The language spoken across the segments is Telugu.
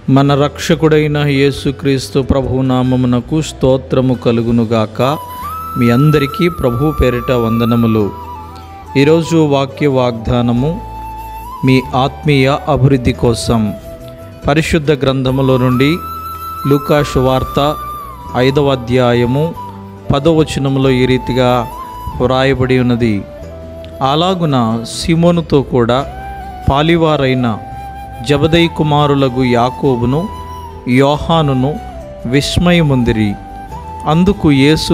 మన రక్షకుడైన యేసుక్రీస్తు ప్రభు నామమునకు స్తోత్రము కలుగునుగాక మీ అందరికీ ప్రభు పేరిట వందనములు ఈరోజు వాక్య వాగ్దానము మీ ఆత్మీయ అభివృద్ధి కోసం పరిశుద్ధ గ్రంథములో నుండి లూకాసు వార్త ఐదవ అధ్యాయము పదవచనములో ఈ రీతిగా వ్రాయబడి ఉన్నది అలాగున సిమోనుతో కూడా పాలివారైన జబదై కుమారులగు యాకోబును యోహానును విస్మయముందిరి అందుకు యేసు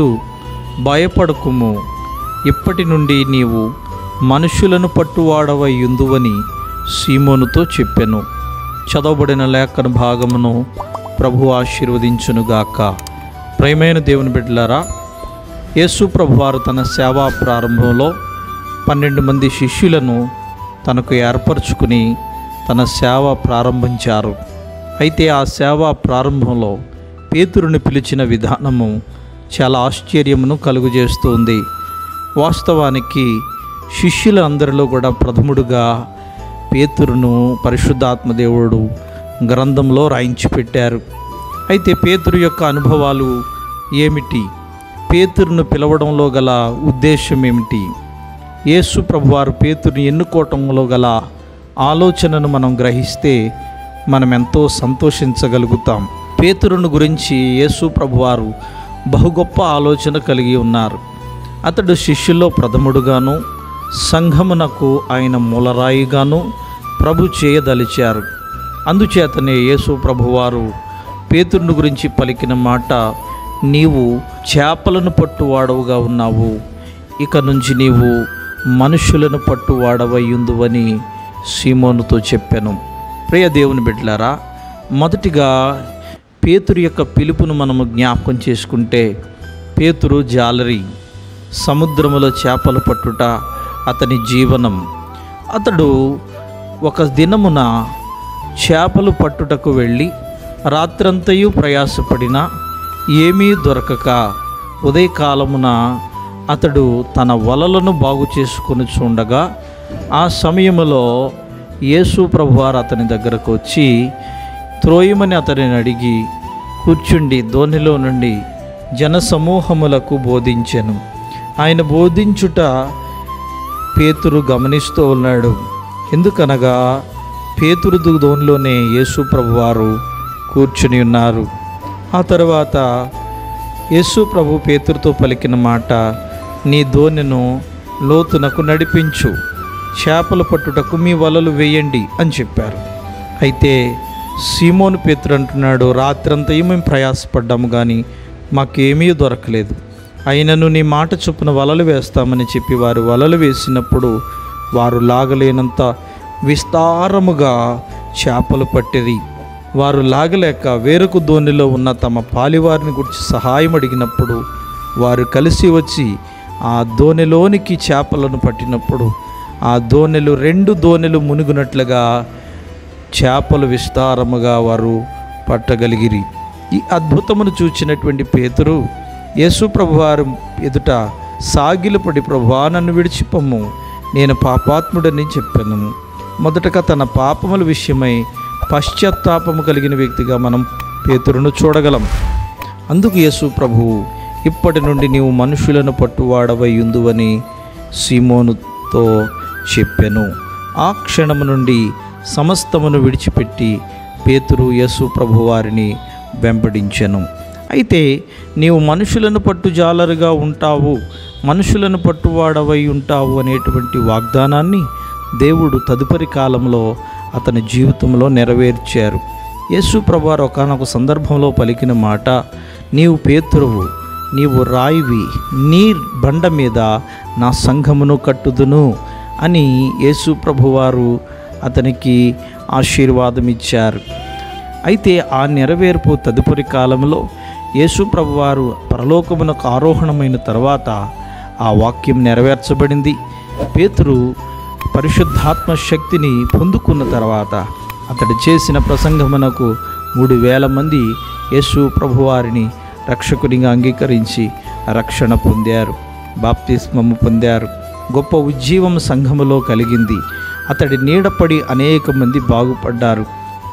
భయపడకుము ఇప్పటి నుండి నీవు మనుషులను పట్టువాడవై యుందువని సీమోనుతో చెప్పెను చదవబడిన లేఖన భాగమును ప్రభు ఆశీర్వదించునుగాక ప్రేమైన దేవుని బిడ్డలారా యేసు ప్రభువారు తన సేవా ప్రారంభంలో పన్నెండు మంది శిష్యులను తనకు ఏర్పరచుకుని తన సేవ ప్రారంభించారు అయితే ఆ సేవ ప్రారంభంలో పేతురుని పిలిచిన విధానము చాలా ఆశ్చర్యమును కలుగజేస్తుంది వాస్తవానికి శిష్యులందరిలో కూడా ప్రథముడుగా పేతురును పరిశుద్ధాత్మ దేవుడు గ్రంథంలో రాయించి పెట్టారు అయితే పేతురు యొక్క అనుభవాలు ఏమిటి పేతురును పిలవడంలో గల ఉద్దేశం ఏమిటి యేసు ప్రభువారు పేతురుని ఎన్నుకోవటంలో గల ఆలోచనను మనం గ్రహిస్తే మనం ఎంతో సంతోషించగలుగుతాం పేతురును గురించి యేసు ప్రభువారు బహు గొప్ప ఆలోచన కలిగి ఉన్నారు అతడు శిష్యుల్లో ప్రథముడుగాను సంఘమునకు ఆయన మూలరాయిగాను ప్రభు చేయదలిచారు అందుచేతనే యేసు ప్రభువారు పేతురుని గురించి పలికిన మాట నీవు చేపలను పట్టువాడవుగా ఉన్నావు ఇక నుంచి నీవు మనుషులను పట్టువాడవయ్యుందువని సీమోనుతో చెప్పాను ప్రియ దేవుని బిడ్డలారా మొదటిగా పేతురు యొక్క పిలుపును మనము జ్ఞాపకం చేసుకుంటే పేతురు జాలరి సముద్రములో చేపలు పట్టుట అతని జీవనం అతడు ఒక దినమున చేపలు పట్టుటకు వెళ్ళి రాత్రంతయు ప్రయాసపడిన ఏమీ దొరకక ఉదయకాలమున అతడు తన వలలను బాగు చేసుకుని చూడగా ఆ సమయములో యేసు ప్రభువారు అతని దగ్గరకు వచ్చి త్రోయమని అతనిని అడిగి కూర్చుండి ధోనిలో నుండి జనసమూహములకు బోధించెను ఆయన బోధించుట పేతురు గమనిస్తూ ఉన్నాడు ఎందుకనగా పేతురు ధోనిలోనే యేసు ప్రభువారు కూర్చుని ఉన్నారు ఆ తర్వాత యేసు ప్రభు పేతురుతో పలికిన మాట నీ ధోనిను లోతునకు నడిపించు చేపలు పట్టుటకు మీ వలలు వేయండి అని చెప్పారు అయితే సీమోను పేతురు అంటున్నాడు రాత్రంతా మేము ప్రయాసపడ్డాము కానీ మాకేమీ దొరకలేదు అయినను నీ మాట చొప్పున వలలు వేస్తామని చెప్పి వారు వలలు వేసినప్పుడు వారు లాగలేనంత విస్తారముగా చేపలు పట్టిరి వారు లాగలేక వేరొక దోణిలో ఉన్న తమ పాలివారిని గురించి సహాయం అడిగినప్పుడు వారు కలిసి వచ్చి ఆ దోణిలోనికి చేపలను పట్టినప్పుడు ఆ దోణెలు రెండు దోణెలు మునుగునట్లుగా చేపలు విస్తారముగా వారు పట్టగలిగిరి ఈ అద్భుతమును చూచినటువంటి పేతురు యేసు ప్రభువారు ఎదుట సాగిలపడి ప్రభువా నన్ను విడిచిపొమ్ము నేను పాపాత్ముడని చెప్పాను మొదటగా తన పాపముల విషయమై పశ్చాత్తాపము కలిగిన వ్యక్తిగా మనం పేతురును చూడగలం అందుకు యేసు ప్రభువు ఇప్పటి నుండి నీవు మనుషులను పట్టువాడవై ఉందువని సీమోనుతో చెప్పెను ఆ క్షణము నుండి సమస్తమును విడిచిపెట్టి పేతురు యేసు ప్రభువారిని వెంబడించెను అయితే నీవు మనుషులను పట్టుజాలరుగా ఉంటావు మనుషులను పట్టువాడవై ఉంటావు అనేటువంటి వాగ్దానాన్ని దేవుడు తదుపరి కాలంలో అతని జీవితంలో నెరవేర్చారు యేసు ప్రభువారు ఒకనొక సందర్భంలో పలికిన మాట నీవు పేతురువు నీవు రాయివి నీ బండ మీద నా సంఘమును కట్టుదును అని యేసు ప్రభువారు అతనికి ఆశీర్వాదం ఇచ్చారు అయితే ఆ నెరవేర్పు తదుపరి కాలంలో యేసు ప్రభువారు పరలోకమునకు ఆరోహణమైన తర్వాత ఆ వాక్యం నెరవేర్చబడింది పేతురు పరిశుద్ధాత్మ శక్తిని పొందుకున్న తర్వాత అతడు చేసిన ప్రసంగమునకు మూడు వేల మంది యేసు ప్రభువారిని రక్షకునిగా అంగీకరించి రక్షణ పొందారు బాప్తిస్మము పొందారు గొప్ప ఉజ్జీవం సంఘములో కలిగింది అతడి నీడపడి అనేక మంది బాగుపడ్డారు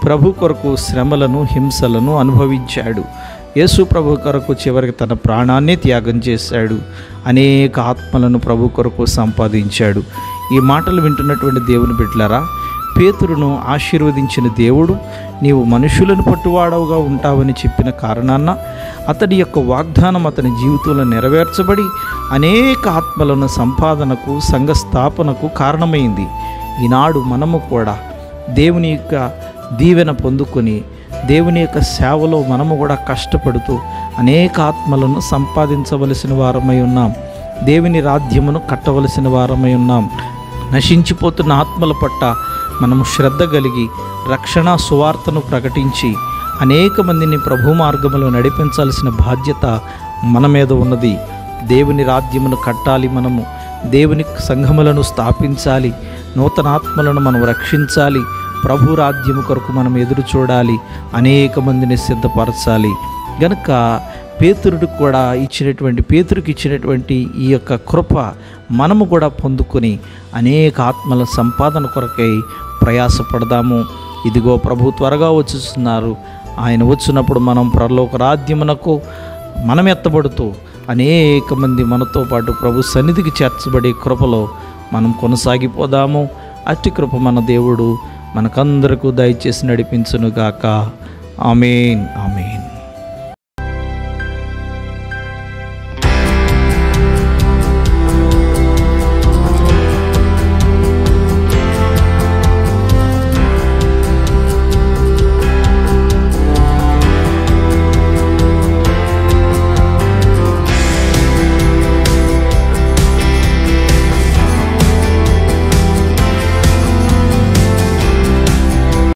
ప్రభు కొరకు శ్రమలను హింసలను అనుభవించాడు యేసు ప్రభు కొరకు చివరికి తన ప్రాణాన్ని త్యాగం చేశాడు అనేక ఆత్మలను ప్రభు కొరకు సంపాదించాడు ఈ మాటలు వింటున్నటువంటి దేవుని బిడ్డలారా పేతురును ఆశీర్వదించిన దేవుడు నీవు మనుషులను పట్టువాడవుగా ఉంటావని చెప్పిన కారణాన అతడి యొక్క వాగ్దానం అతని జీవితంలో నెరవేర్చబడి అనేక ఆత్మలను సంపాదనకు సంఘ స్థాపనకు కారణమైంది ఈనాడు మనము కూడా దేవుని యొక్క దీవెన పొందుకొని దేవుని యొక్క సేవలో మనము కూడా కష్టపడుతూ అనేక ఆత్మలను సంపాదించవలసిన వారమై ఉన్నాం దేవుని రాజ్యమును కట్టవలసిన వారమై ఉన్నాం నశించిపోతున్న ఆత్మల పట్ల మనము శ్రద్ధ కలిగి రక్షణ సువార్తను ప్రకటించి అనేక మందిని ప్రభు మార్గంలో నడిపించాల్సిన బాధ్యత మన మీద ఉన్నది దేవుని రాజ్యమును కట్టాలి మనము దేవుని సంఘములను స్థాపించాలి నూతన ఆత్మలను మనం రక్షించాలి ప్రభు రాజ్యము కొరకు మనం ఎదురు చూడాలి అనేక మందిని సిద్ధపరచాలి గనుక పేతురుడు కూడా ఇచ్చినటువంటి పేతురికి ఇచ్చినటువంటి ఈ యొక్క కృప మనము కూడా పొందుకొని అనేక ఆత్మల సంపాదన కొరకై ప్రయాసపడదాము ఇదిగో ప్రభు త్వరగా వచ్చుతున్నారు ఆయన వచ్చినప్పుడు మనం పరలోక రాజ్యమునకు మనం ఎత్తబడుతూ అనేక మంది మనతో పాటు ప్రభు సన్నిధికి చేర్చబడే కృపలో మనం కొనసాగిపోదాము అట్టి కృప మన దేవుడు మనకందరకు దయచేసి నడిపించునుగాక ఆమెన్ ఆమెన్